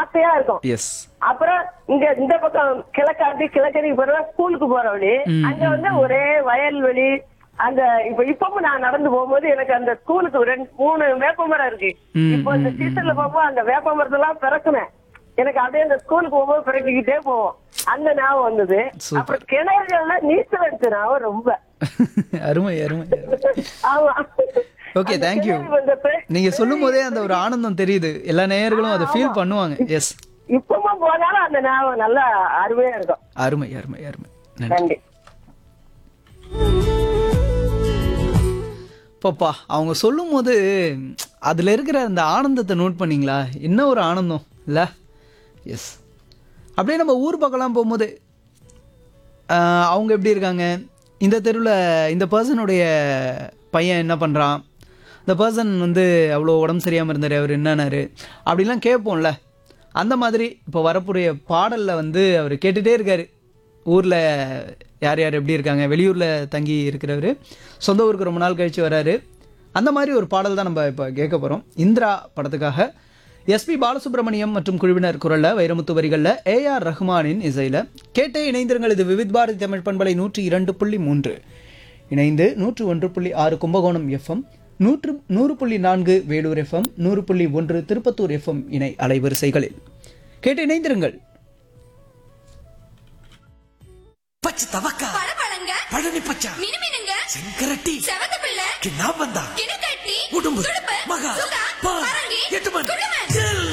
ஆசையா இருக்கும் எஸ் அப்புறம் இங்க இந்த பக்கம் கிழக்காண்டி கிழக்கடிக்கு போற ஸ்கூலுக்கு போற வழி அங்க வந்து ஒரே வயல்வெளி அந்த இப்ப இப்பவும் நான் நடந்து போகும்போது எனக்கு அந்த ஸ்கூலுக்கு ரெண்டு மூணு வேப்பமரம் இருக்கு இப்போ இந்த சீசன்ல போகும்போது அந்த வேப்பமரத்தெல்லாம் பிறக்குனேன் எனக்கு அப்படியே அந்த ஸ்கூலுக்கு போகும்போது பிறக்கிக்கிட்டே போவோம் அந்த ஞாபகம் வந்தது Super. அப்புறம் கிணறுகள்ல நீச்சல் அடிச்ச ஞாபகம் ரொம்ப அருமை அருமை அருமை. ஆமா ஓகே அந்த தேங்க்யூ கிணறு வந்தப்ப நீங்க சொல்லும் போதே அந்த ஒரு ஆனந்தம் தெரியுது எல்லா நேயர்களும் அதை ஃபீல் பண்ணுவாங்க எஸ் இப்பவும் போனாலும் அந்த ஞாபகம் நல்லா அருமையா இருக்கும் அருமை அருமை அருமை நன்றி நன்றி பாப்பா அவங்க சொல்லும் போது அதுல இருக்கிற அந்த ஆனந்தத்தை நோட் பண்ணீங்களா என்ன ஒரு ஆனந்தம் இல்ல எஸ் அப்படியே நம்ம ஊர் பக்கம்லாம் போகும்போது ஆஹ், அவங்க எப்படி இருக்காங்க இந்த தெருவில் இந்த பர்சனுடைய பையன் என்ன பண்ணுறான் இந்த பர்சன் வந்து அவ்வளோ உடம்பு சரியாமல் இருந்தார் அவர் என்னன்னாரு அப்படிலாம் கேட்போம்ல அந்த மாதிரி இப்போ வரக்கூடிய பாடலில் வந்து அவர் கேட்டுகிட்டே இருக்கார் ஊரில் யார் யார் எப்படி இருக்காங்க வெளியூரில் தங்கி இருக்கிறவர் சொந்த ஊருக்கு ரொம்ப நாள் கழித்து வராரு அந்த மாதிரி ஒரு பாடல் தான் நம்ம இப்போ கேட்க போகிறோம் இந்திரா படத்துக்காக எஸ்பி பாலசுப்ரமணியம் மற்றும் குழுவினர் குரலில் வைரமுத்து வரிகளில் ஏஆர் ரஹ்மானின் இசையில் கேட்டே இணைந்திருங்கள் இது விவித் பாரதி தமிழ் பண்பலை நூற்றி இரண்டு புள்ளி மூன்று இணைந்து நூற்று ஒன்று புள்ளி ஆறு கும்பகோணம் எஃப்எம் நூற்று நூறு புள்ளி நான்கு வேலூர் எஃப்எம் நூறு புள்ளி ஒன்று திருப்பத்தூர் எஃப்எம் இணை அலைவரிசைகளில் கேட்டு இணைந்திருங்கள் பச்சை தவக்கா பழபழங்க பழனி பச்சா மினுமினுங்க செங்கரட்டி செவந்த பிள்ளை கிண்ணாம்பந்தா கிணக்கட்டி உடும்பு துடுப்பு மகா சுகா பா பரங்கி எட்டுமன் குடுமன் எல்